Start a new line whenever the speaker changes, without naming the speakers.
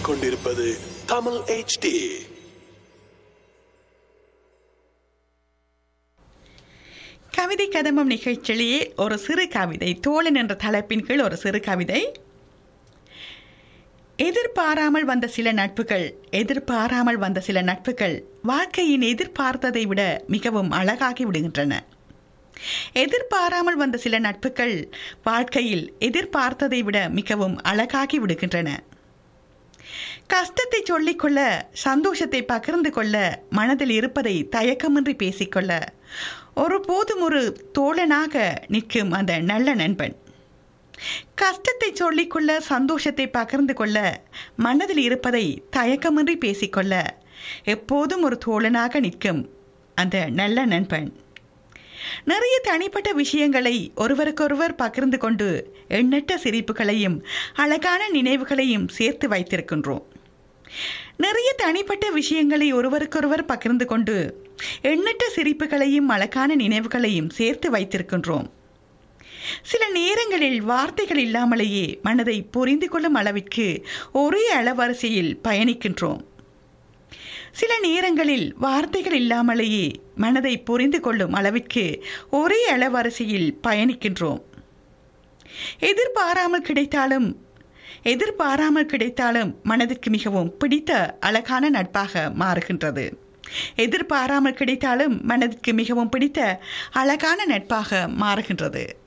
கேட்டுக்கொண்டிருப்பது தமிழ் HD
கவிதை கதம்பம் நிகழ்ச்சியிலேயே ஒரு சிறு கவிதை தோழன் என்ற தலைப்பின் கீழ் ஒரு சிறு கவிதை எதிர்பாராமல் வந்த சில நட்புகள் எதிர்பாராமல் வந்த சில நட்புகள் வாழ்க்கையின் எதிர்பார்த்ததை விட மிகவும் அழகாகி விடுகின்றன எதிர்பாராமல் வந்த சில நட்புகள் வாழ்க்கையில் எதிர்பார்த்ததை விட மிகவும் அழகாகி விடுகின்றன கஷ்டத்தை சொல்லிக்கொள்ள சந்தோஷத்தை பகிர்ந்து கொள்ள மனதில் இருப்பதை தயக்கமின்றி பேசிக்கொள்ள ஒருபோதும் ஒரு தோழனாக நிற்கும் அந்த நல்ல நண்பன் கஷ்டத்தை சொல்லிக்கொள்ள சந்தோஷத்தை பகிர்ந்து கொள்ள மனதில் இருப்பதை தயக்கமின்றி பேசிக்கொள்ள எப்போதும் ஒரு தோழனாக நிற்கும் அந்த நல்ல நண்பன் நிறைய தனிப்பட்ட விஷயங்களை ஒருவருக்கொருவர் பகிர்ந்து கொண்டு எண்ணற்ற சிரிப்புகளையும் அழகான நினைவுகளையும் சேர்த்து வைத்திருக்கின்றோம் நிறைய தனிப்பட்ட விஷயங்களை ஒருவருக்கொருவர் பகிர்ந்து கொண்டு எண்ணற்ற சிரிப்புகளையும் அழகான நினைவுகளையும் சேர்த்து வைத்திருக்கின்றோம் சில நேரங்களில் வார்த்தைகள் இல்லாமலேயே மனதை புரிந்து கொள்ளும் அளவிற்கு ஒரே அளவரிசையில் பயணிக்கின்றோம் சில நேரங்களில் வார்த்தைகள் இல்லாமலேயே மனதை புரிந்து கொள்ளும் அளவிற்கு ஒரே அளவரிசையில் பயணிக்கின்றோம் எதிர்பாராமல் கிடைத்தாலும் எதிர்பாராமல் கிடைத்தாலும் மனதிற்கு மிகவும் பிடித்த அழகான நட்பாக மாறுகின்றது எதிர்பாராமல் கிடைத்தாலும் மனதிற்கு மிகவும் பிடித்த அழகான நட்பாக மாறுகின்றது